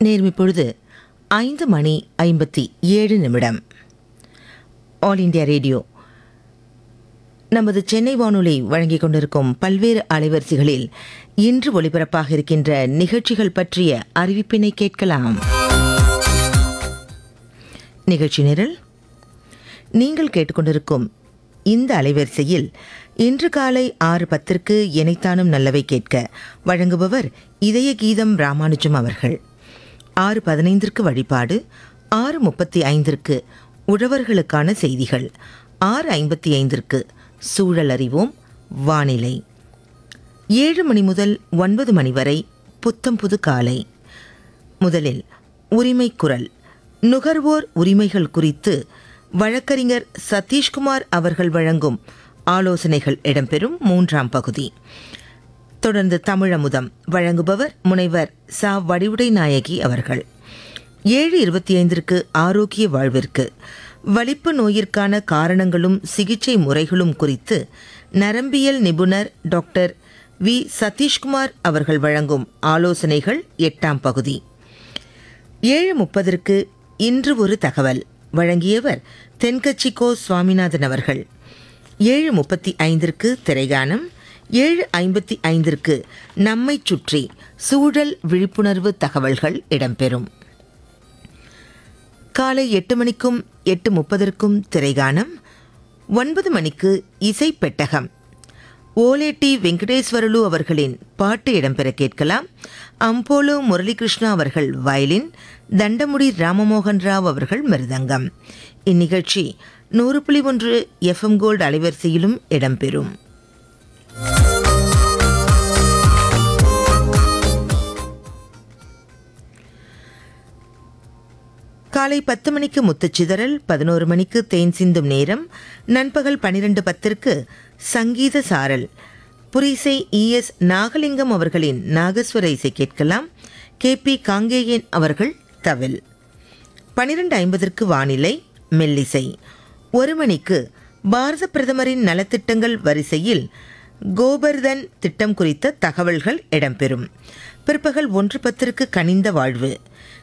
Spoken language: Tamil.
நேர்மை பொழுது ஐந்து மணி ஐம்பத்தி ஏழு நிமிடம் ஆல் இண்டியா ரேடியோ நமது சென்னை வானொலி வழங்கிக் கொண்டிருக்கும் பல்வேறு அலைவரிசைகளில் இன்று ஒளிபரப்பாக இருக்கின்ற நிகழ்ச்சிகள் பற்றிய அறிவிப்பினை கேட்கலாம் நிகழ்ச்சி நிரல் நீங்கள் கேட்டுக்கொண்டிருக்கும் இந்த அலைவரிசையில் இன்று காலை ஆறு பத்திற்கு இணைத்தானும் நல்லவை கேட்க வழங்குபவர் இதய கீதம் ராமானுஜம் அவர்கள் ஆறு பதினைந்திற்கு வழிபாடு ஆறு முப்பத்தி ஐந்திற்கு உழவர்களுக்கான செய்திகள் ஆறு ஐம்பத்தி ஐந்திற்கு சூழல் அறிவோம் வானிலை ஏழு மணி முதல் ஒன்பது மணி வரை புத்தம் புது காலை முதலில் உரிமை குரல் நுகர்வோர் உரிமைகள் குறித்து வழக்கறிஞர் சதீஷ்குமார் அவர்கள் வழங்கும் ஆலோசனைகள் இடம்பெறும் மூன்றாம் பகுதி தொடர்ந்து தமிழமுதம் வழங்குபவர் முனைவர் சா வடிவுடை நாயகி அவர்கள் ஏழு இருபத்தி ஐந்திற்கு ஆரோக்கிய வாழ்விற்கு வலிப்பு நோயிற்கான காரணங்களும் சிகிச்சை முறைகளும் குறித்து நரம்பியல் நிபுணர் டாக்டர் வி சதீஷ்குமார் அவர்கள் வழங்கும் ஆலோசனைகள் எட்டாம் பகுதி ஏழு முப்பதற்கு இன்று ஒரு தகவல் வழங்கியவர் தென்கட்சிக்கோ சுவாமிநாதன் அவர்கள் ஏழு முப்பத்தி ஐந்திற்கு திரைகானம் ஏழு ஐம்பத்தி ஐந்திற்கு நம்மை சுற்றி சூழல் விழிப்புணர்வு தகவல்கள் இடம்பெறும் காலை எட்டு மணிக்கும் எட்டு முப்பதற்கும் திரைகானம் ஒன்பது மணிக்கு இசை பெட்டகம் ஓலேட்டி வெங்கடேஸ்வரலு அவர்களின் பாட்டு இடம்பெற கேட்கலாம் அம்போலோ முரளிகிருஷ்ணா அவர்கள் வயலின் தண்டமுடி ராமமோகன் ராவ் அவர்கள் மிருதங்கம் இந்நிகழ்ச்சி நூறு புள்ளி ஒன்று எஃப்எம் கோல்டு அலைவரிசையிலும் இடம்பெறும் காலை பத்து மணிக்கு முத்துச்சிதறல் பதினோரு மணிக்கு தேன் சிந்தும் நேரம் நண்பகல் பன்னிரண்டு பத்திற்கு சங்கீத சாரல் புரிசை இஎஸ் நாகலிங்கம் அவர்களின் நாகஸ்வர இசை கேட்கலாம் கே பி காங்கேயன் அவர்கள் தவில் பன்னிரண்டு ஐம்பதற்கு வானிலை மெல்லிசை ஒரு மணிக்கு பாரத பிரதமரின் நலத்திட்டங்கள் வரிசையில் கோபர்தன் திட்டம் குறித்த தகவல்கள் இடம்பெறும் பிற்பகல் ஒன்று பத்திற்கு கனிந்த வாழ்வு